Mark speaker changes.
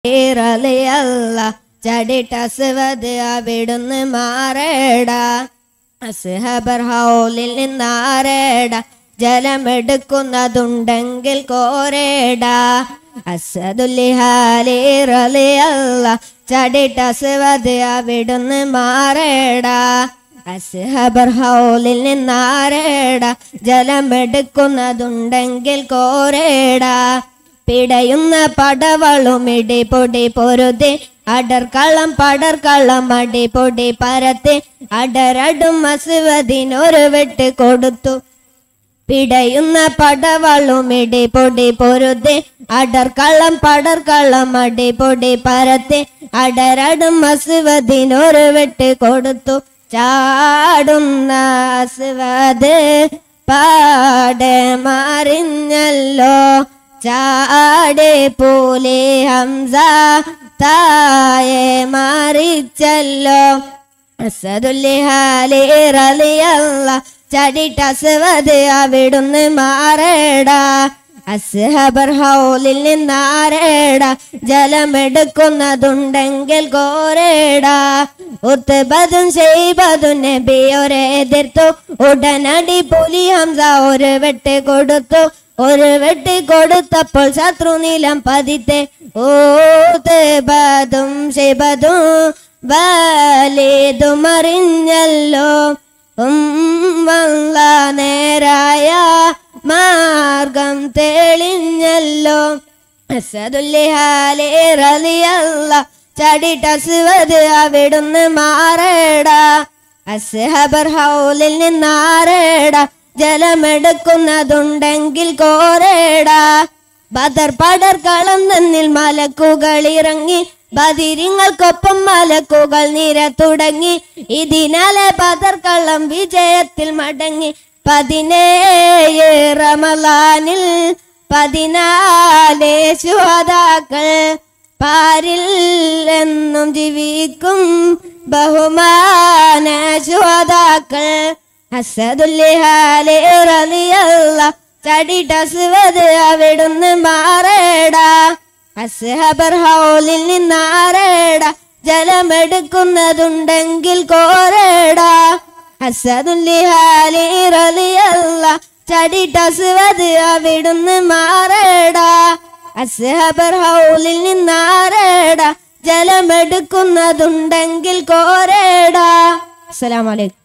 Speaker 1: റളിയല്ല ചടിട്ട അസ്വദ് അവിടുന്ന് മാറേടാ അസ്ഹബർ ഹൗലിൽ നിന്നാറേടാ ജലമെടുക്കുന്നതുണ്ടെങ്കിൽ കോരേടാ അസദുല്ലിഹാലി റളിയല്ല ചടിട്ട അസ്വദ് അവിടുന്ന് മാറേടാ അസ്ഹബർ ഹൗലിൽ നിന്നാറേടാ ജലമെടുക്കുന്നതുണ്ടെങ്കിൽ കോരേടാ പിടയുന്ന പടവളും ഇടിപൊടി പൊരുതി അടർക്കള്ളം പടർക്കള്ളം അടിപൊടി പരത്തി അടരടും അസുവതിനൊരു വെട്ട് കൊടുത്തു പിടയുന്ന പടവളും ഇടിപൊടി പൊരുതി അടർക്കള്ളം പടർക്കള്ളം അടിപൊടി പരത്തി അടരടും അസുവതിനൊരു വെട്ട് കൊടുത്തു ചാടുന്ന അസുവത് പാടെ മറിഞ്ഞല്ലോ ചാടെ പോലെ ഹംസ തായെ മറിച്ചല്ലോ അസദുല്ലിഹാലി റളിയല്ല ചടിട്ടസ്വത് അവിടുന്ന് മാറേടാ അസ്ഹബർ ഹൗലിൽ നിന്നാരേടാ ജലമെടുക്കുന്നതുണ്ടെങ്കിൽ കോരേടാ ഉത്ബതും ചെയ്ബതും നബിയൊരെ എതിർത്തു ഉടനടി പുലി ഹംസ ഒരു വെട്ട് കൊടുത്തു ഒരു വെട്ടി കൊടുത്തപ്പോൾ ശത്രു നീലം പതിത്തെ ഓതും ശിബതും വലേതും അറിഞ്ഞല്ലോ ഉം വല്ല നേരായ മാർഗം തെളിഞ്ഞല്ലോ അസദുല്ലിഹാലേ റളിയല്ല ചടിട്ടസ്വത് അവിടുന്ന് മാറേടാ അസ്ഹബർ ഹൗലിൽ നിന്നാറേടാ ജലമെടുക്കുന്നതുണ്ടെങ്കിൽ കോരേടാ ബദർ പടർ കളം തന്നിൽ മലക്കുകൾ ഇറങ്ങി ബദിരിങ്ങൾക്കൊപ്പം മലക്കുകൾ നിര തുടങ്ങി ഇതിനാലെ ബദർ കള്ളം വിജയത്തിൽ മടങ്ങി പതിനേഴ് റമലാനിൽ പതിനാല് ശുഹതാക്കൾ പാരിൽ എന്നും ജീവിക്കും ബഹുമാന ശുഹതാക്കൾ അസദുല്ലിഹാലേ റളിയല്ല ചടിട്ടസ്വത് അവിടുന്ന് മാറേടാ അസ്ഹബർ ഹൗലിൽ നിന്നാറേടാ ജലമെടുക്കുന്നതുണ്ടെങ്കിൽ കോരേടാ അസദുല്ലിഹാലി റളിയല്ല ചടിട്ടസ്വത് അവിടുന്ന് മാറേടാ അസ്ഹബർ ഹൗലിൽ നിന്നാറേടാ ജലമെടുക്കുന്നതുണ്ടെങ്കിൽ കോരേടാ അസ്സലാമലൈക്കും